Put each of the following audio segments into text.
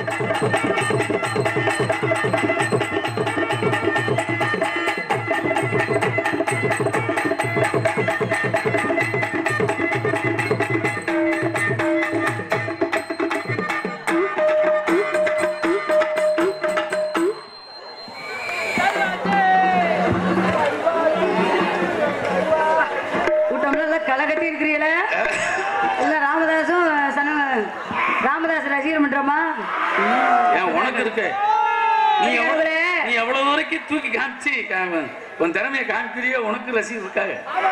கூட்டம்ல எல்லாம் களை கட்டி இருக்கிறீங்களே இல்ல ராமதாசும் சன ராமதாஸ் ரசிகர் மன்றமா ஏன் உனக்கு இருக்கு நீ எவ்வளவு கடவுளே. நீ எவ்வளவு வரைக்கும் தூக்கி காமிச்சு காம உன் திறமையை காமிக்கிறியோ உனக்கு ரசிகர் இருக்காங்க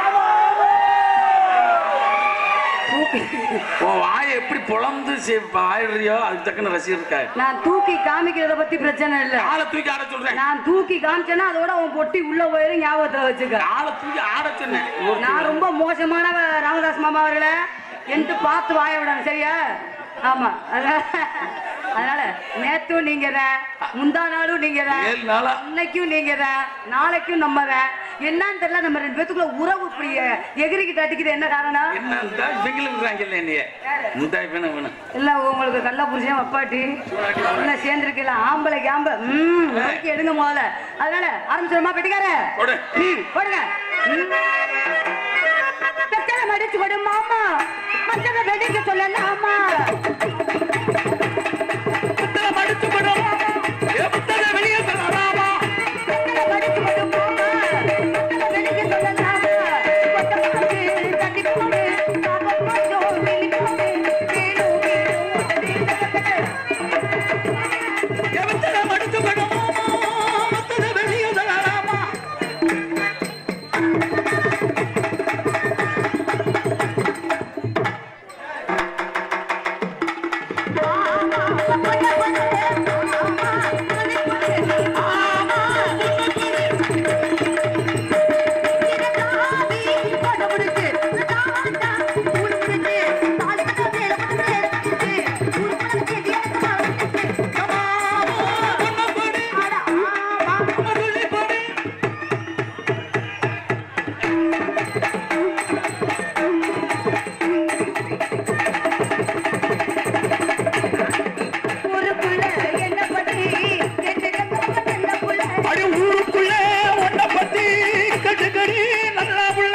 உன் வாயை எப்படி பொழந்து செ- ஆயிடுறியோ அதுக்கு தக்கன ரசிகர் இருக்காங்க நான் தூக்கி காமிக்கிறத பத்தி பிரச்சனை இல்ல ஆளை தூக்கி ஆட சொல்றேன் நான் தூக்கி காமிச்சேன்னா அதோட உன் பொட்டி உள்ள போயிரும் ஞாபகத்துல வச்சுக்க ஆளை தூக்கி ஆட சொன்னேன் ஒரு- நான் ரொம்ப மோசமானவ ராமதாஸ் மாமா அவர்களே என்று பார்த்து வாய விடணும் சரியா ஆமா அதனால அதனால நேத்தும் நீங்க தான் முந்தா நாளும் நீங்க தான் ஏழு நாளா இன்னைக்கும் நீங்க தான் நாளைக்கும் நம்ம தான் என்னன்னு தெரியல நம்ம ரெண்டு பேத்துக்குள்ள உறவு இப்படி எகிரிக்கிட்டு அடிக்குது என்ன காரணம் என்ன இந்த இவங்களும் விடுறாங்கல்ல என்னைய இந்த வேணும் வேணும் இல்ல உங்களுக்கு கள்ள புருஷன் வப்பாட்டி இல்ல சேர்ந்துருக்குல்ல ஆம்பளைக்கு ஆம்பளை ம் வரைக்கும் எடுங்க முதல்ல அதனால ஆரம்பிச்சிருமா பெட்டிக்கார போடு ம், போடுங்க ம். வெத்தலை மடிச்சு கொடு மாமா மத்தத வெடிக்க சொல்லலாமா புத்தக மடிச்சு கொடு ஏ புத்தக வெளியே தராமா வெத்தலை மடிச்சு கொடு மாமா மத்தத வெடிக்க சொல்லலாமா கொத்த பாக்கு தண்ணி போடு பாப்பா கொஞ்சம் வெளி போடு வேணு ஏ புத்தக மடிச்சு கொடு புத்தக வெளியே தராமா அடி ஊருக்குள்ள உன்னை பத்தி கட்டுக்கடி நல்லா உள்ள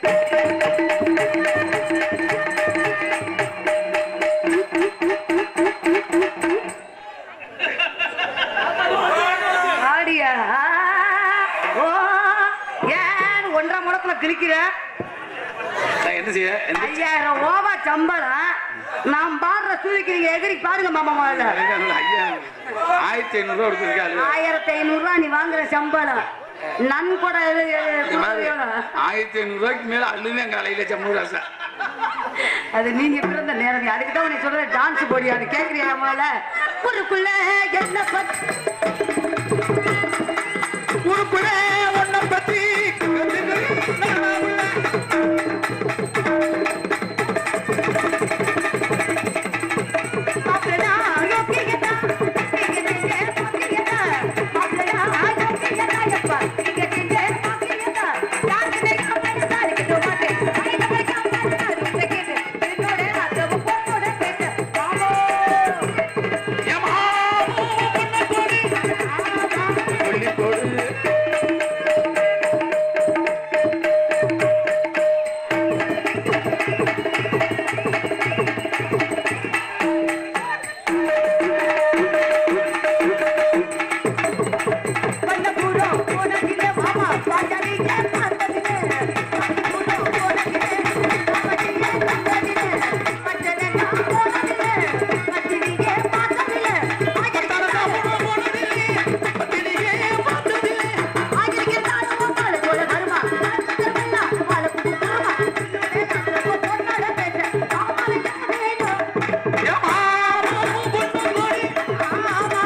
ஆடியா ஓ ஏன் ஒன்றரை முடக்குல கிழிக்கிற நான் என்ன செய்ய எந்த ஐயாயிரம் ஓவா சம்பளம் நான் பாடுற சூழிக்கு நீங்க எதிரி பாருங்க மாமா முதல்ல ஐயா ஆயிரத்தி ஐநூறு ரூபா கொடுத்துருக்காரு ஆயிரத்தி ஐநூறு ரூபா நீ வாங்குற சம்பளம் நன்கொடை எது- எது- இந்த மாதிரி எவ்வளவு? ஆயிரத்தி ஐநூறு ரூபாய்க்கு மேல அள்ளுவேன் காலையில சம்பூராசா அது நீங்க பிறந்த நேரம் அதுக்கு தான் நீ சொல்ற டான்ஸ் போடியா அது கேக்குறியா முதல்ல ஊருக்குள்ள என்ன பத்தி ஊருக்குள்ள உன்னை பத்தி கட்டுக்கடி நல்லா உள்ள மாப்பிள்ளை யோக்கியதா, நீங்க செஞ்ச பாக்கியதா. மாப்பிள்ளை யோக்கியதா, எப்பா, நீங்க செஞ்ச பாக்கியதா. யாருக்குமே காப்பாத்தா இருக்கட்டும் மாட்டேன். ஐநூறு காப்பாத்தா இருக்கட்டும். என்னோட அத்தவும் பொண்ணோட பேச்ச. மாமோ. ஏமா உன்னை போடு சொல்லி போடு பண்ணபுரம் போனதில்லை மாமா, பாட்டாளியே பார்த்ததில்லை. பண்ணபுரம் போனதில்லை, பாப்பாட்டியே பார்த்ததில்லை. பட்டணம் போனதில்லை, பத்தினியே பார்த்ததில்லை. ஆகிருக்கிறாலும் உங்களை போல வருமா? அதெல்லாம் வாழ புதுசாமா. பொண்ணோட பேச்ச, மாமாவுக்கு வேணும். ஏமா பொண்ணு போடு ஆமா.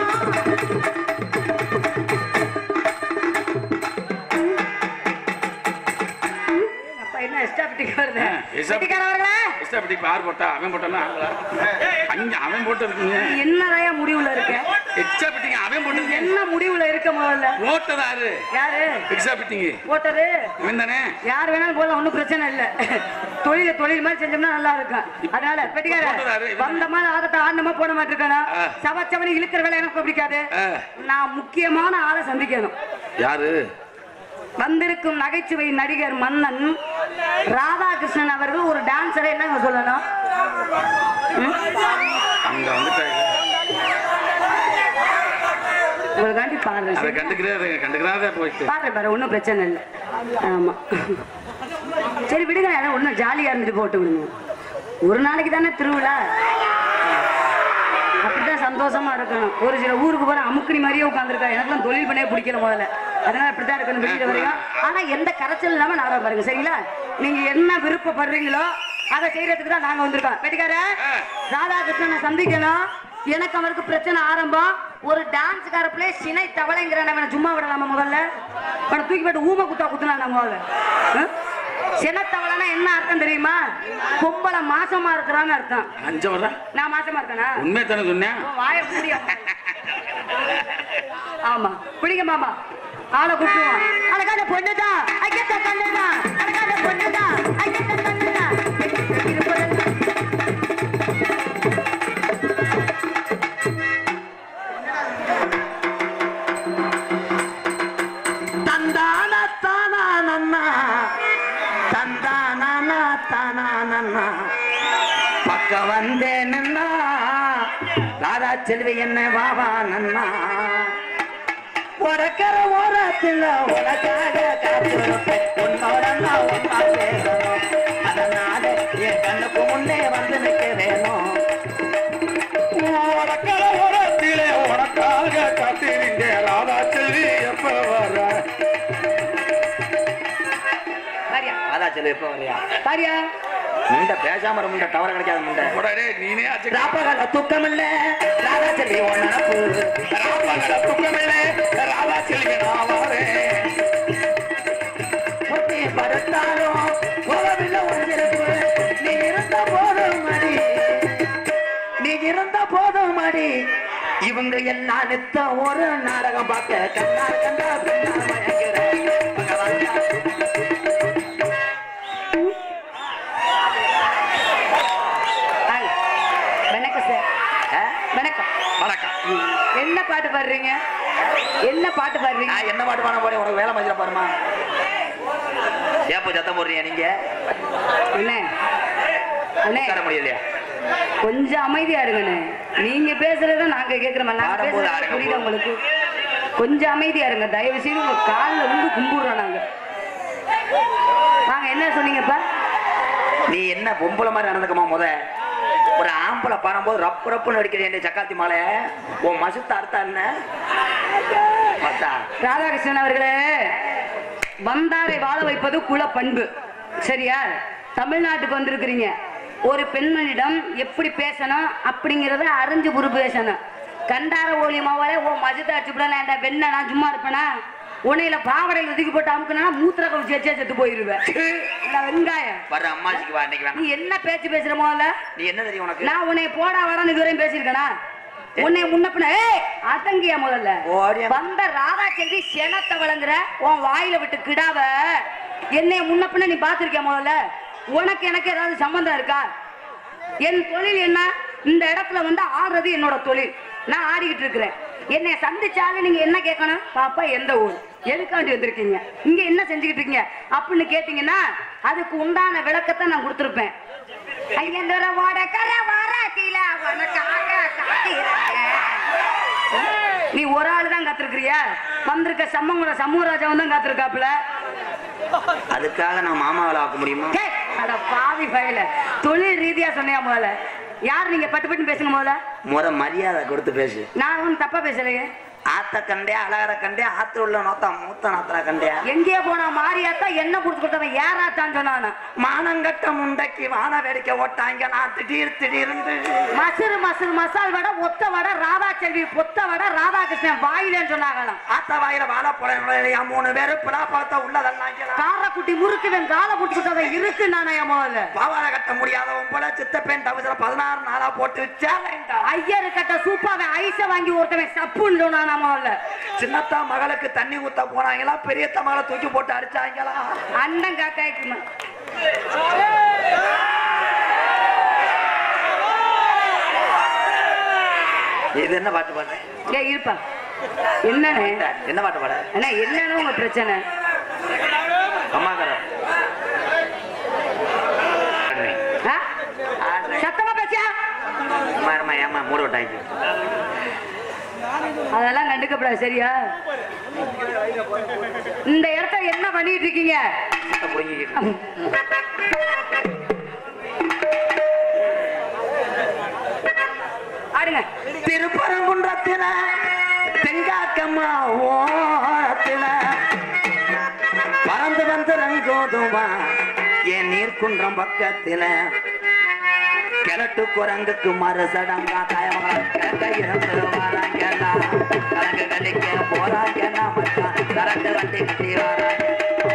அப்பா என்ன எஸ்டாபிட்டிக் வருது ஆ, எஸ்டாபிட்டிக். வெட்டிக்காரவர்களே அப்படி பார் போட்டா அவன் போட்டானா அங்க அவன் போட்டு இருக்குங்க என்னதாயா முடிவுல இருக்க எக்ஸ்ட்ரா பிட்டிங்க அவன் போட்டு என்ன முடிவுல இருக்க முதல்ல ஓட்டதாரு யாரு எக்ஸ்ட்ரா பிட்டிங்க போட்டது இவன் தானே யார் வேணாலும் போடலாம் ஒன்றும் பிரச்சனை இல்லை தொழில தொழில் மாதிரி செஞ்சோம்னா நல்லா இருக்கும் அதனால பெட்டிக்கார போட்டுறாரு, இவன். வந்தமா ஆதத்தை ஆடணுமா போட மாட்டிருக்கணும் ஆ. சவச்சவனி இழுக்கிற வேலை எனக்கு பிடிக்காது ஆ. நான் முக்கியமான ஆளை சந்திக்கணும் யாரு வந்திருக்கும் நகைச்சுவை நடிகர் மன்னன் ராதாகிருஷ்ணன் அவர்கள் ஒரு டான்ஸரை என்ன சொல்லணும் அங்க வந்துட்டாங்க உங்களுக்காண்டி அதை பாடுறேன் கண்டுக்கிறாரு கண்டுக்கிறாத போயிட்டு பாடுறேன் பாரு ஒன்றும் பிரச்சனை இல்லை ஆமா சரி விடுங்க அதான் ஒன்றும் ஜாலியா இருந்துட்டு போட்டு விடுங்க ஒரு நாளைக்கு தானே திருவிழா அப்படிதான் சந்தோஷமா இருக்கணும் ஒரு சில ஊருக்கு போற அமுக்குனி மாதிரியே உட்காந்துருக்கா எனக்குலாம் தொழில் பண்ணவே பிடிக்கல முதல்ல அதனால அப்படித்தான் இருக்கணும் வெளியில வரையும் ஆனா எந்த கரைச்சல் இல்லாம நாடகம் பாருங்க சரிங்களா நீங்க என்ன விருப்பப்படுறீங்களோ அதை செய்யறதுக்கு தான் நாங்க வந்திருக்கோம் பெட்டிக்கார ராதாகிருஷ்ணனை சந்திக்கணும் எனக்கு அவருக்கு பிரச்சனை ஆரம்பம் ஒரு டான்ஸ்கார பிள்ளை சினை தவளைங்கிறவனை சும்மா விடலாமா முதல்ல அவனை தூக்கி போட்டு ஊமை குத்தா குத்துனா நம்ம முதல்ல ஆ? சினத்தவளைனா என்ன அர்த்தம் தெரியுமா பொம்பளை மாசமா இருக்கிறான்னு அர்த்தம் அஞ்ச வர நான் மாசமா இருக்கேனா உண்மையை தானே சொன்னேன் உன் வாயை மூடியா. ஆமா பிடிங்க மாமா ஆளை கூப்பிடுவோம் அழகான பொண்ணுதான் ஐயத்த கண்ணுதான் அழகான பொண்ணுதான் ஐயத்த கண்ணுதான் இது பொண்ணு. ತಂದಾನ ತಾನ ನನ್ನ ತಂದಾನ ತಾನ ನನ್ನ பக்க வந்தே நன்னா ராதா செல்வி என்ன வாவா நன்னா உடக்கிற ஓரத்தில் உனக்காக காத்திருப்பேன் உன்னோட நான் ஒன்னா பேசணும் அதனால என் கண்ணுக்கு முன்னே வந்து நிற்க வேணும் உனக்காக ஓரத்திலே உனக்காக காத்திருங்க ராதா செல்வி எப்ப வர வாரியா ராதா செல்வி எப்போ வரையா வாரியா முண்டை பேசாம இரு, முண்டை டவர் கிடைக்காத முண்டை உடனே நீனே அச்சு ராப்பகல துக்கமில்ல ராதா செல்வி உன் நினப்பு ராமங்கள துக்கமில்லை ராதா செல்வி நான் வரேன் புத்தி படுத்தாலும் போகவில்லை ஒன்றிருப்பு நீ இருந்த போதும் மடி நீ இருந்த போதும் மடி இவங்க எல்லாம் நித்த ஒரு நாடகம் பார்க்க கண்டா கண்டா கண்டா மயங்கிறேன் பகவான்டா. வாங்க. வணக்கம் சார் ஆ? வணக்கம் வணக்கம் என்ன பாட்டு பாடுறீங்க என்ன பாட்டு பாடுறீங்க நான் என்ன பாட்டு பண்ண போறேன் உனக்கு வேலை மதிர பாருமா ஏப்ப சத்தம் போடுறீங்க நீங்க அண்ணே அண்ணே உட்கார முடியலையா கொஞ்சம் அமைதியா இருங்கண்ணே நீங்க பேசுறத நாங்க கேக்குறோம் நாங்க பாடும்போது பேசுறது ஆடுங்க புரியுதா போது. உங்களுக்கு கொஞ்சம் அமைதியா இருங்க தயவு செய்து உங்க காலில் வந்து கும்பிடுறோம் நாங்க வாங்க என்ன சொன்னீங்கப்பா நீ என்ன பொம்பளை மாதிரி நடந்துக்கமா முத ஒரு ஆம்பளை பாடும்போது ரப்பு ரப்புன்னு அடிக்கிறேன் சக்காத்தி மாலை உன் மசுத்த அர்த்தம் என்ன பார்த்தா ராதாகிருஷ்ணன் அவர்களே வந்தாரை வாழ வைப்பது குல பண்பு சரியா தமிழ்நாட்டுக்கு வந்திருக்கிறீங்க ஒரு பெண்மணிடம் எப்படி பேசணும் அப்படிங்கறத அறிஞ்சு புரு பேசணும் கண்டார ஓலி மாவாலே ஓ மஜத்தை அடிச்சுப்படா வெண்ண நான் சும்மா இருப்பேனா உன்னையில பாவடையில் ஒதுக்கி போட்டு அமுக்குனா மூத்திர கவிச்சு வச்சே செத்து போயிருவேன் நான் வெங்காயம் வர்ற அம்மாச்சிக்கு வா இன்னைக்கு நீ வேணாம் என்ன பேச்சு பேசுற முதல்ல நீ என்ன தெரியும் உனக்கு நான் உன்னை போடா வாடான்னு இதுவரையும் பேசியிருக்கேனா உன்னை முன்ன பின்ன ஏய் அடங்கியா முதல்ல ஓடியா. வந்த ராதா செல்வி செனத்தை வழங்குற உன் வாயில விட்டு கிடாவ என்னைய முன்ன பின்ன நீ பாத்திருக்கியா முதல்ல உனக்கு எனக்கு ஏதாவது சம்பந்தம் இருக்கா என் தொழில் என்ன இந்த இடத்துல வந்து ஆடுறது என்னோட தொழில் நான் ஆடிக்கிட்டு இருக்கிறேன் என்னை சந்திச்சாலும் நீங்க என்ன கேட்கணும் பாப்பா எந்த ஊர் எதுக்காண்டி வந்திருக்கீங்க இங்க என்ன செஞ்சுக்கிட்டு இருக்கீங்க அப்படின்னு கேட்டீங்கன்னா அதுக்கு உண்டான விளக்கத்தை நான் கொடுத்துருப்பேன் ஐயந்தர வடக்கர வாராத்தில உனக்காக காத்திருக்கேன். நீ ஒரு ஆள் தான் காத்திருக்கிறியா வந்திருக்க சம்மங்குட சமூகராஜாவும் தான் காத்திருக்காப்புல அதுக்காக நான் மாமாவை ஆக்க முடியுமா ஹே, அட பாவி பயல தொழில் ரீதியா சொன்னியா முதல்ல யார் நீங்க பட்டு பட்டு பேசுங்க முதல்ல முத மரியாதை கொடுத்து பேசு நான் ஒன்றும் தப்பா பேசலையே ஆத்த கண்டே அழகர கண்டே ஆத்து உள்ள நோத்தா மூத்த நாத்தரா கண்டே எங்கேயே போனா மாரியாத்தா என்ன கொடுத்து கொடுத்தவன் ஏறாத்தான்னு சொன்னானா மானங்கட்ட முண்டைக்கு வான வேடிக்கை ஓட்டாங்க நான் திடீர் திடீர்னு மசுறு மசுறு மசால் வடை ஒத்த வடை ராதா செல்வி பொத்த வடை ராதாகிருஷ்ணன் வாயிலேன்னு சொன்னாங்களாம் ஆத்த வாயில வாழப்படையா மூணு பேரு பிளா பார்த்த உள்ளதெல்லாம் காரக்குட்டி முறுக்குவன் காலை புடிச்சுட்டவன் இருக்கு நானே முதல்ல பாவாடை கட்ட முடியாதவன் போல சித்தப்பேன் தவிர பதினாறு நாளா போட்டு சேலைண்டா ஐயரு கட்ட சூப்பாவன் ஐச வாங்கி ஒருத்தவன் சப்புன்னு சொன்னானா முதல்ல சின்னத்தா மகளுக்கு தண்ணி ஊத்த போனாங்களா பெரியத்த மகளை தூக்கி போட்டு அடிச்சாங்களா அண்ணன் காக்காய்க்குமா இது என்ன பாட்டு பாடு ஏ இருப்பா என்னண்ணே என்ன பாட்டு பாட அண்ணா என்னன்னு உங்க பிரச்சனை அம்மாக்கார ஆ? சத்தமா பேசியா அம்மா ஏமா மூடு விட்டாங்க அதெல்லாம் கண்டுக்கப்படாது சரியா இந்த இடத்த என்ன பண்ணிட்டு இருக்கீங்க புடுங்கிக்கிட்டு ஆடுங்க திருப்பரங்குன்றத்தில தெங்காக்கம்மா ஓரத்தில பறந்து வந்து ரங்கோதுமா என் நீர்க்குன்றம் பக்கத்தில கிழட்டு குரங்குக்கு மறு சடங்கா தாயமங்கலம் கிழக்க இருந்து வராங்கண்ணா கணக்கு கட்டிக்க போறாங்கண்ணா மச்சான் கரண்டு வண்டி கட்டி வராங்க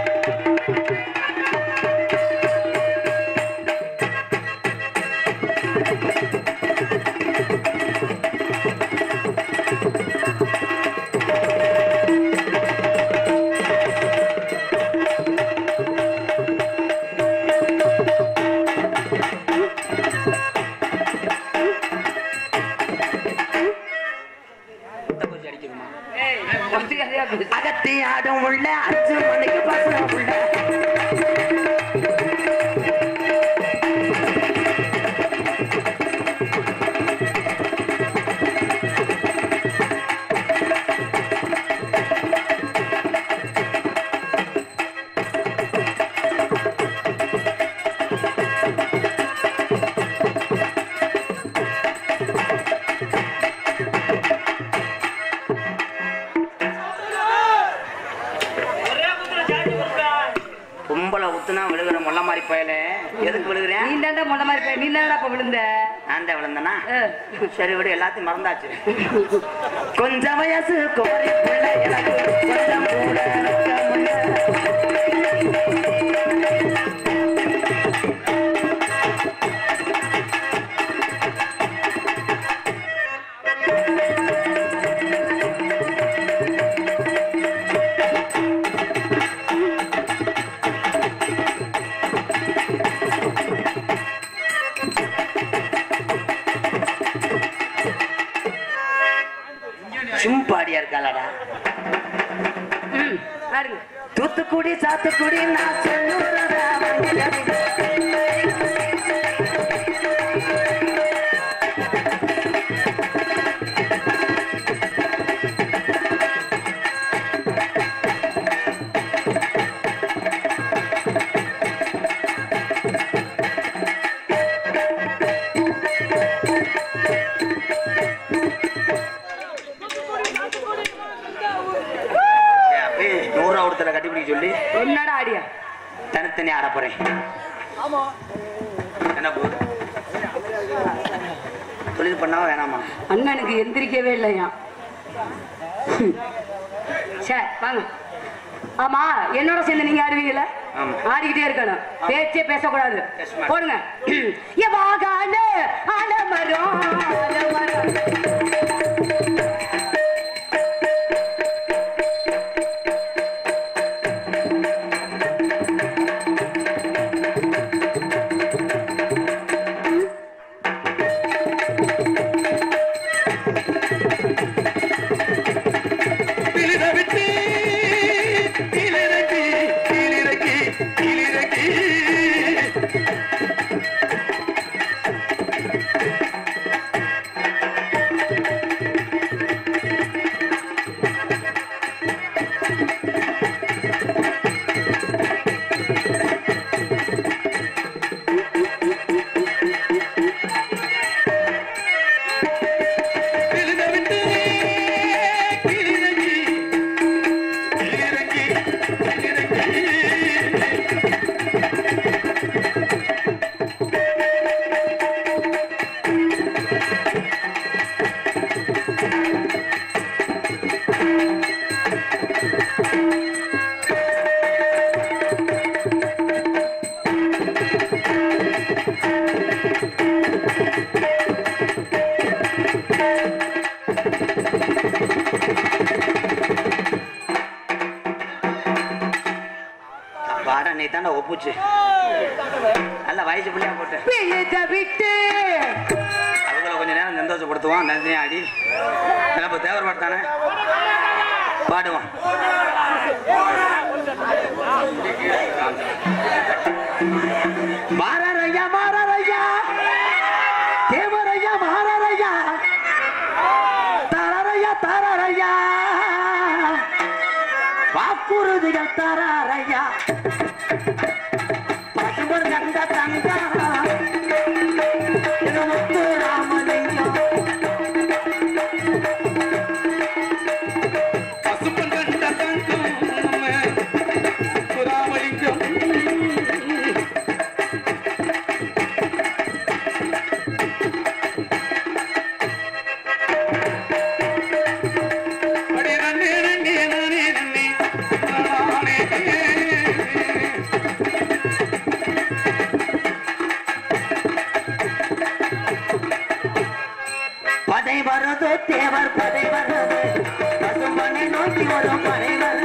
மரியாதையா பேசு. அகத்தி ஆடும் உள்ள அஞ்சு மணிக்கு பசங்க உள்ள கும்பல ஊத்துனா விழுகிற முள்ள மாதிரி பயல எதுக்கு விழுகிறேன் நீ தாண்டா முன்ன மாதிரி போய் நீ தாண்டா இப்ப விழுந்த நான் தான் விழுந்தனா ஆ. சரி விடு எல்லாத்தையும் மறந்தாச்சு கொஞ்சம் வயசு கோரி பிள்ளை எனக்கு கொஞ்சம் கூட ரத்தமுள்ள. சிம்பாடியா இருக்காளடா ம், ஆடுங்க தூத்துக்குடி சாத்துக்குடி நான் சொல்லுறதா நூறு ஒருத்தர கட்டிப்பிடிக்க சொல்லி என்னடா ஆடியா தனித்தனி ஆட போறேன் என்ன போ தொழில் பண்ணாவா வேணாமா அண்ணனுக்கு எந்திரிக்கவே இல்லையா சரி வாங்க ஆமா என்னோட சேர்ந்து நீங்க ஆடுவீங்கல்ல ஆமா. ஆடிக்கிட்டே இருக்கணும் பேச்சே பேசக்கூடாது Yes, ma'am. போடுங்க ஏ வாகான ஆலமரம் ஆலமரம் தாண்டா ஒப்புச்சு நல்ல வயசு பிள்ளையா போட்டு பிழைத்த விட்டு அவங்கள கொஞ்ச நேரம் சந்தோஷப்படுத்துவோம் நந்தினியா அடி இப்போ தேவர் பாட்டு தானே பாடுவோம் மாறாரையா மாறாரையா தேவரையா மாறாரையா தரரையா தரரையா வாக்குறுதிகள் தராரையா பசுமர் கண்ட தங்கா இது முத்து ராமலிங்கம் பசுப்பன் கண்ட தங்கம் நம்ம புறாமலிங்கம் அடி நன்னே நன்னே நானே நன்னே நானே படை வருது தேவர் படை வருது பசுமனை நோக்கி வரும் படை வருது